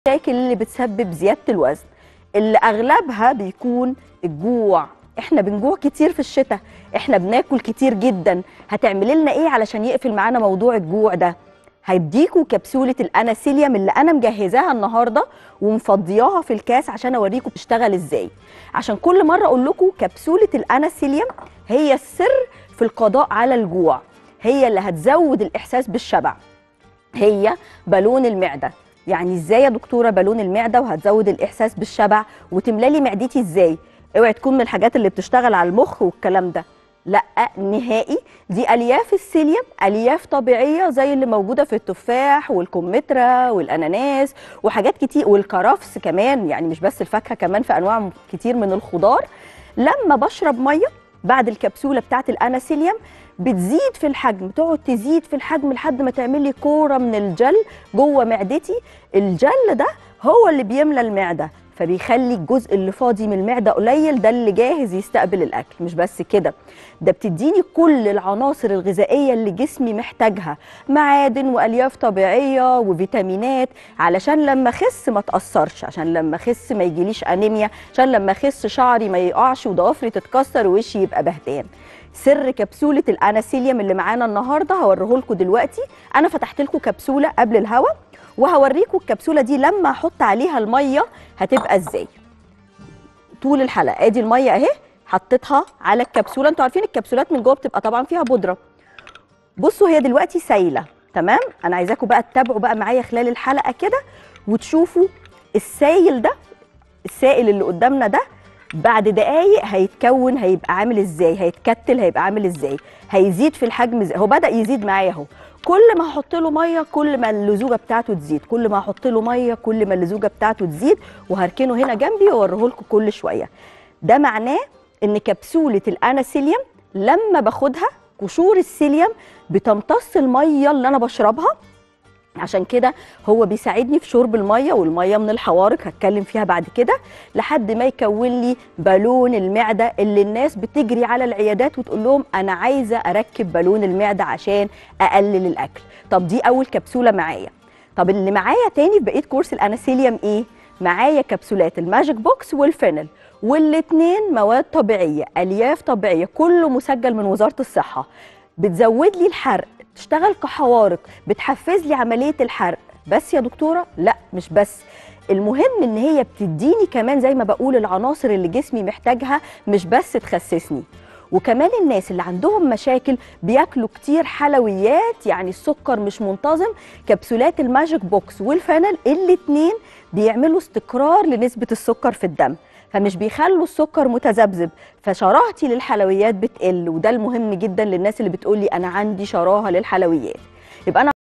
المشاكل اللي بتسبب زياده الوزن اللي اغلبها بيكون الجوع احنا بنجوع كتير في الشتاء احنا بناكل كتير جدا هتعملي لنا ايه علشان يقفل معانا موضوع الجوع ده هيديكوا كبسوله الاناسيليوم اللي انا مجهزاها النهارده ومفضياها في الكاس عشان اوريكم بتشتغل ازاي عشان كل مره اقول لكم كبسوله الاناسيليوم هي السر في القضاء على الجوع هي اللي هتزود الاحساس بالشبع هي بالون المعده يعني ازاي يا دكتوره بالون المعده وهتزود الاحساس بالشبع وتملالي معدتي ازاي اوعي تكون من الحاجات اللي بتشتغل على المخ والكلام ده لا نهائي دي الياف السيليوم الياف طبيعيه زي اللي موجوده في التفاح والكمثرى والاناناس وحاجات كتير والكرفس كمان يعني مش بس الفاكهه كمان في انواع كتير من الخضار لما بشرب ميه بعد الكبسوله بتاعت الاناسيليوم بتزيد في الحجم تقعد تزيد في الحجم لحد ما تعمل لي كوره من الجل جوه معدتي الجل ده هو اللي بيملى المعده فبيخلي الجزء اللي فاضي من المعده قليل ده اللي جاهز يستقبل الاكل مش بس كده ده بتديني كل العناصر الغذائيه اللي جسمي محتاجها معادن والياف طبيعيه وفيتامينات علشان لما اخس ما اتاثرش عشان لما اخس ما يجيليش انيميا عشان لما اخس شعري ما يقعش وضوافري تتكسر ووشي يبقى بهتان سر كبسوله الاناسيليوم اللي معانا النهارده هوريه لكم دلوقتي انا فتحت لكم كبسوله قبل الهوا وهوريكم الكبسوله دي لما احط عليها الميه هتبقى ازاي طول الحلقه ادي الميه اهي حطيتها على الكبسوله انتوا عارفين الكبسولات من جوه بتبقى طبعا فيها بودره بصوا هي دلوقتي سايله تمام انا عايزاكم بقى تتابعوا بقى معايا خلال الحلقه كده وتشوفوا السايل ده السائل اللي قدامنا ده بعد دقايق هيتكون هيبقى عامل ازاي هيتكتل هيبقى عامل ازاي هيزيد في الحجم ازاي هو بدا يزيد معايا اهو كل ما احط له ميه كل ما اللزوجه بتاعته تزيد كل ما احط له ميه كل ما اللزوجه بتاعته تزيد وهركنه هنا جنبي واوريه لكم كل شويه ده معناه ان كبسوله الاناسيليوم لما باخدها قشور السيليوم بتمتص الميه اللي انا بشربها عشان كده هو بيساعدني في شرب الميه والميه من الحوارق هتكلم فيها بعد كده لحد ما يكون لي بالون المعده اللي الناس بتجري على العيادات وتقول لهم انا عايزه اركب بالون المعده عشان اقلل الاكل طب دي اول كبسوله معايا طب اللي معايا تاني في بقيه كورس الاناسيليوم ايه معايا كبسولات الماجيك بوكس والفينل والاتنين مواد طبيعيه الياف طبيعيه كله مسجل من وزاره الصحه بتزود لي الحرق تشتغل كحوارق بتحفز لي عمليه الحرق بس يا دكتوره لا مش بس المهم ان هي بتديني كمان زي ما بقول العناصر اللي جسمي محتاجها مش بس تخسسني وكمان الناس اللي عندهم مشاكل بياكلوا كتير حلويات يعني السكر مش منتظم كبسولات الماجيك بوكس والفانل الاتنين بيعملوا استقرار لنسبه السكر في الدم فمش بيخلوا السكر متذبذب فشراهتي للحلويات بتقل وده المهم جدا للناس اللي بتقولي انا عندي شراهه للحلويات يبقى انا